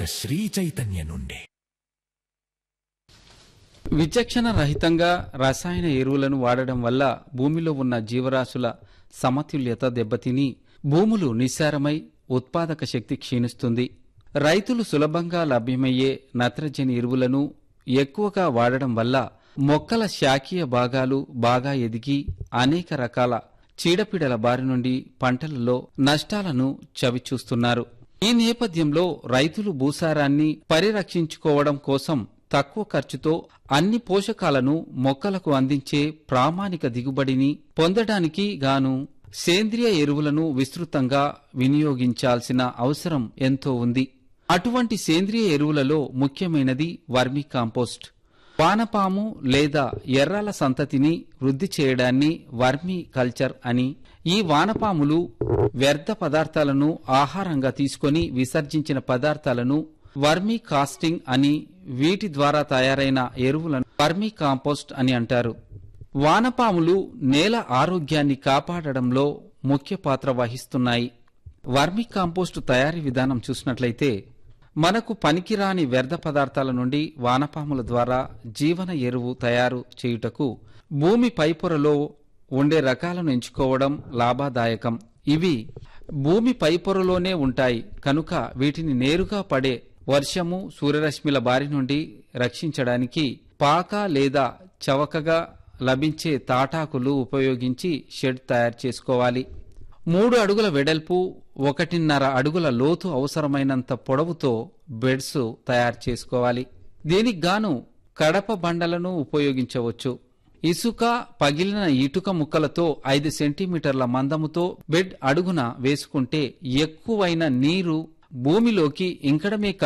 ఒక శ్రీ చైతన్య నుండే విచక్షణ రహితంగా రసాయన ఎరువులను వాడడం వల్ల భూమిలో ఉన్న జీవరాశుల సమతుల్యత దెబ్బతిని భూములు నిస్సారమై ఉత్పాదక శక్తి క్షీణిస్తుంది రైతులు సులభంగా లభ్యమయ్యే నత్రజని ఎరువులను ఎక్కువగా వాడడం వల్ల మొక్కల శాఖీయ భాగాలు బాగా ఎదిగి అనేక రకాల చీడపీడల బారి నుండి పంటలలో నష్టాలను చవిచూస్తున్నారు ఈ నేపథ్యంలో రైతులు భూసారాన్ని పరిరక్షించుకోవడం కోసం తక్కువ ఖర్చుతో అన్ని పోషకాలను మొక్కలకు అందించే ప్రామాణిక దిగుబడిని పొందడానికి గాను సేంద్రియ ఎరువులను విస్తృతంగా వినియోగించాల్సిన అవసరం ఎంతో ఉంది అటువంటి సేంద్రియ ఎరువులలో ముఖ్యమైనది వర్మి కాంపోస్ట్ వానపాము లేదా ఎర్రల సంతతిని వృద్ధి చేయడాన్ని వర్మి కల్చర్ అని ఈ వానపాములు వ్యర్థ పదార్థాలను ఆహారంగా తీసుకొని విసర్జించిన పదార్థాలను వర్మీ కాస్టింగ్ అని వీటి ద్వారా తయారైన ఎరువులను వర్మీ కాంపోస్ట్ అని అంటారు వానపాములు నేల ఆరోగ్యాన్ని కాపాడడంలో ముఖ్య పాత్ర వహిస్తున్నాయి వర్మి కాంపోస్ట్ తయారీ విధానం చూసినట్లయితే మనకు పనికిరాని వ్యర్థ పదార్థాల నుండి వానపాముల ద్వారా జీవన ఎరువు తయారు చేయుటకు భూమి పైపొరలో ఉండే రకాలను ఎంచుకోవడం లాభదాయకం ఇవి భూమి పైపొరలోనే ఉంటాయి కనుక వీటిని నేరుగా పడే వర్షము సూర్యరశ్మిల బారి నుండి రక్షించడానికి పాక లేదా చవకగా లభించే తాటాకులు ఉపయోగించి షెడ్ తయారు చేసుకోవాలి మూడు అడుగుల వెడల్పు ఒకటిన్నర అడుగుల లోతు అవసరమైనంత పొడవుతో బెడ్స్ తయారు చేసుకోవాలి దీనికి గాను కడప బండలను ఉపయోగించవచ్చు ఇసుక పగిలిన ఇటుక ముక్కలతో ఐదు సెంటీమీటర్ల మందముతో బెడ్ అడుగున వేసుకుంటే ఎక్కువైన నీరు భూమిలోకి ఇంకడమే